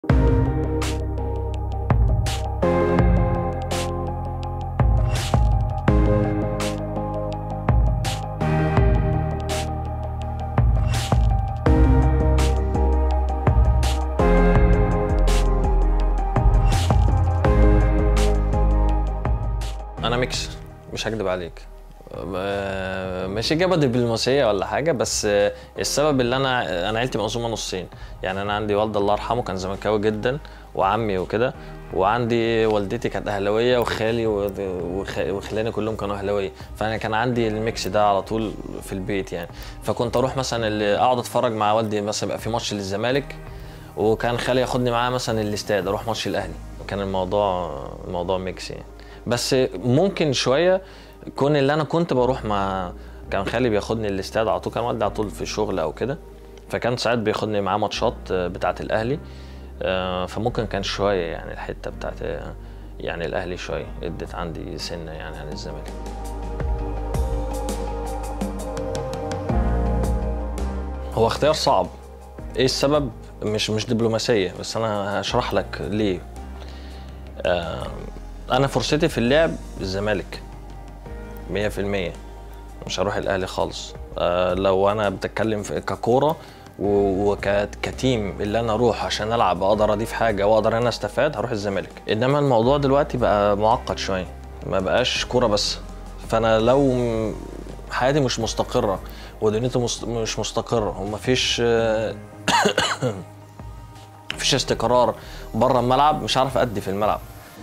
انا ميكس مش هكدب عليك آه، مش اجابه دبلوماسيه ولا حاجه بس آه، السبب اللي انا انا عيلتي مقسومه نصين يعني انا عندي والد الله يرحمه كان زملكاوي جدا وعمي وكده وعندي والدتي كانت اهلاويه وخالي وخ- وخ- وخلاني كلهم كانوا اهلاويه فانا كان عندي الميكس ده على طول في البيت يعني فكنت اروح مثلا اللي اقعد اتفرج مع والدي مثلا يبقى في ماتش للزمالك وكان خالي ياخدني معاه مثلا الاستاد اروح ماتش الاهلي كان الموضوع الموضوع ميكس يعني بس ممكن شويه كون اللي انا كنت بروح مع كان خالي بياخدني الاستاد على طول كان والدي على طول في الشغل او كده فكان ساعات بياخدني معاه ماتشات بتاعه الاهلي آه، فممكن كان شويه يعني الحته بتاعت يعني الاهلي شويه ادت عندي سنه يعني عن الزمالك هو اختيار صعب ايه السبب مش مش دبلوماسيه بس انا هشرح لك ليه آه انا فرصتي في اللعب الزمالك 100% مش هروح الاهلي خالص آه لو انا بتكلم في ككوره وكتيم اللي انا اروح عشان العب اقدر اضيف حاجه واقدر انا استفاد هروح الزمالك انما الموضوع دلوقتي بقى معقد شويه ما بقاش كوره بس فانا لو م- حياتي مش مستقره ودنيتي مست- مش مستقره ومفيش آه، مفيش استقرار بره الملعب مش عارف ادي في الملعب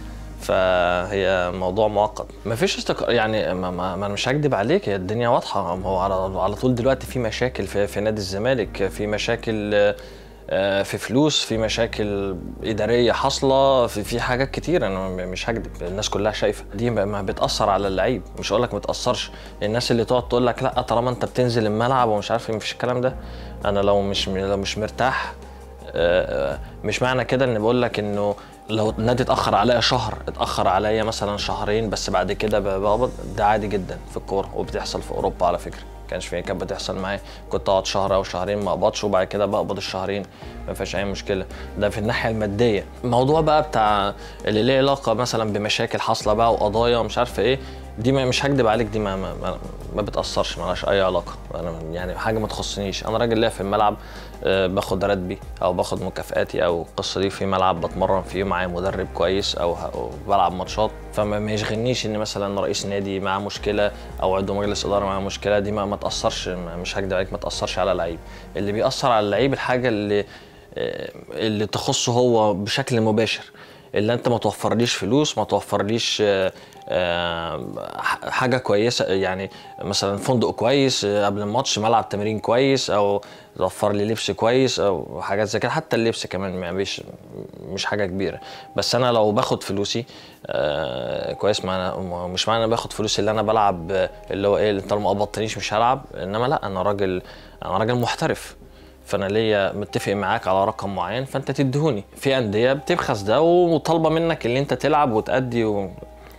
فهي موضوع معقد مفيش استقرار يعني ما, ما, ما انا مش هكدب عليك هي الدنيا واضحه هو على, على طول دلوقتي في مشاكل في, في نادي الزمالك في مشاكل آه، في فلوس في مشاكل اداريه حاصله في, في حاجات كتير انا م- مش هكدب الناس كلها شايفه دي ما- ما بتاثر على اللعيب مش هقول لك ما تاثرش الناس اللي تقعد تقول لك لا طالما انت بتنزل الملعب ومش عارف إيه، مفيش الكلام ده انا لو مش لو مش مرتاح آه، مش معنى كده ان بقول لك انه لو النادي اتاخر عليا شهر اتاخر عليا مثلا شهرين بس بعد كده ب- بقبض ده عادي جدا في الكوره وبتحصل في اوروبا على فكره كانش في كانت بتحصل معايا كنت اقعد شهر او شهرين ما اقبضش وبعد كده بقبض الشهرين ما فيهاش اي مشكله ده في الناحيه الماديه الموضوع بقى بتاع اللي ليه علاقه مثلا بمشاكل حاصله بقى وقضايا ومش عارف ايه دي ما مش هكدب عليك دي ما ما, ما, ما بتاثرش مالهاش اي علاقه انا يعني حاجه ما تخصنيش انا راجل ليا في الملعب آه، باخد راتبي او باخد مكافئاتي او القصه دي في ملعب بتمرن فيه معايا مدرب كويس او, أو بلعب ماتشات فما ما يشغلنيش ان مثلا رئيس نادي معاه مشكله او عضو مجلس اداره معاه مشكله دي ما, ما تاثرش ما- مش هكدب عليك ما تاثرش على اللعيب اللي بيأثر على اللعيب الحاجه اللي آه، اللي تخصه هو بشكل مباشر اللي انت ما توفرليش فلوس ما توفرليش آه، آه، ح- حاجه كويسه يعني مثلا فندق كويس آه، قبل الماتش ملعب تمرين كويس او توفر لي لبس كويس او حاجات زي كده حتى اللبس كمان ما مش مش حاجه كبيره بس انا لو باخد فلوسي آه كويس ما أنا مش معنى انا باخد فلوسي اللي انا بلعب آه، اللي هو ايه اللي طالما ما قبضتنيش مش هلعب انما لا انا راجل انا راجل محترف فانا ليا متفق معاك على رقم معين فانت تديهوني في انديه بتبخس ده وطالبه منك اللي انت تلعب وتأدي و...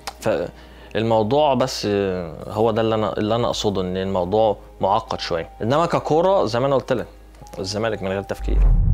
فالموضوع بس هو ده اللي انا اللي انا اقصده ان الموضوع معقد شويه انما ككوره زي ما انا قلت لك الزمالك من غير تفكير